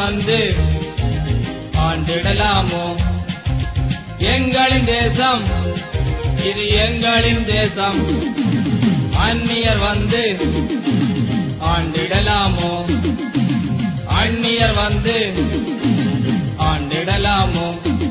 வந்து ஆண்டிடலாமோ எங்களின் தேசம் இது எங்களின் தேசம் அந்நியர் வந்து ஆண்டிடலாமோ அந்நியர் வந்து ஆண்டிடலாமோ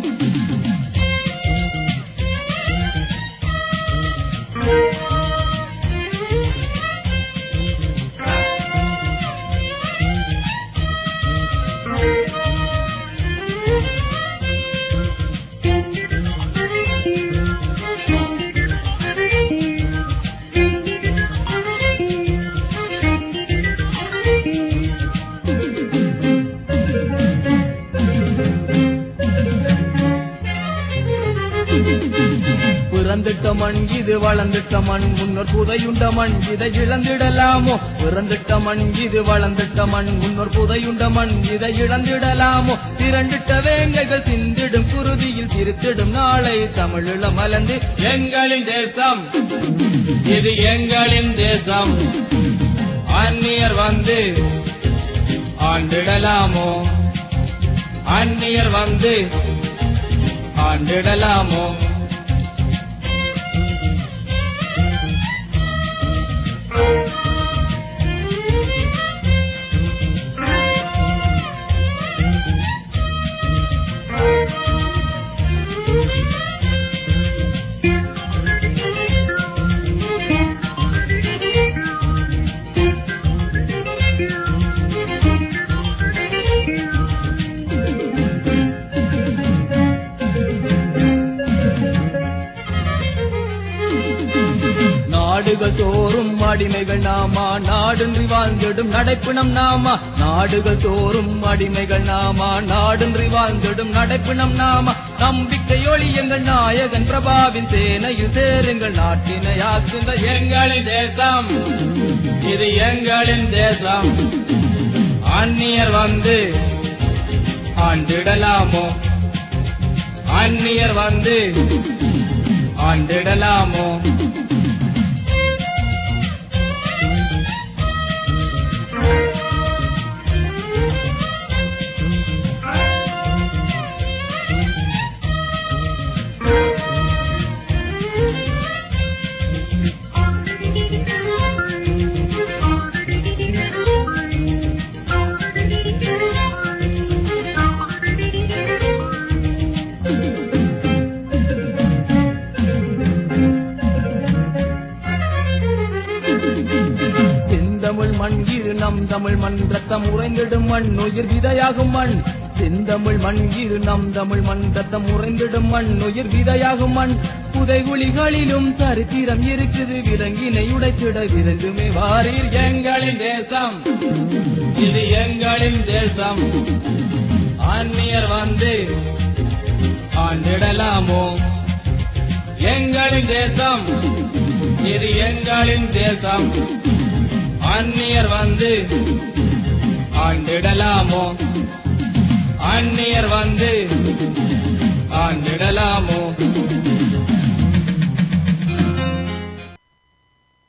பிறந்திட்ட மண் இது வளர்ந்திட்ட மண் முன்னோர் புதையுண்ட மண் இதை இழந்திடலாமோ பிறந்திட்ட மண் இது வளர்ந்திட்ட மண் முன்னோர் புதையுண்ட மண் இதை இழந்திடலாமோ திரண்டிட்ட வேங்கைகள் சிந்திடும் குருதியில் திருத்திடும் நாளை தமிழில மலர்ந்து எங்களின் தேசம் இது எங்களின் தேசம் அந்நியர் வந்து ஆண்டிடலாமோ அந்நியர் வந்து ஆண்டிடலாமோ நாடுகள் தோறும் அடிமைகள் நாமா நாடின்றி வாழ்ந்திடும் நடைப்பினம் நாமா நாடுகள் தோறும் அடிமைகள் நாமா நாடின்றி வாழ்ந்திடும் நடைப்பினம் நாமா நம்பிக்கை ஒளி எங்கள் நாயகன் பிரபாவின் சேனையில் சேருங்கள் நாட்டினை ஆக்குங்க எங்களின் தேசம் இது எங்களின் தேசம் அந்நியர் வந்து ஆண்டிடலாமோ அந்நியர் வந்து ஆண்டிடலாமோ செந்தமிழ் மண் இது நம் தமிழ் மண் ரத்தம் உறைந்திடும் மண் உயிர் விதையாகும் மண் செந்தமிழ் மண் இது நம் தமிழ் மண் ரத்தம் உறைந்திடும் மண் உயிர் விதையாகும் மண் புதைகுழிகளிலும் சரித்திரம் இருக்குது விலங்கினை உடைத்திட விரைந்துமே வாரீர் எங்களின் தேசம் இது எங்களின் தேசம் அந்நியர் வந்து ஆண்டிடலாமோ எங்களின் தேசம் இது எங்களின் தேசம் அந்நியர் வந்து ஆண்டிடலாமோ அந்நியர் வந்து ஆண்டிடலாமோ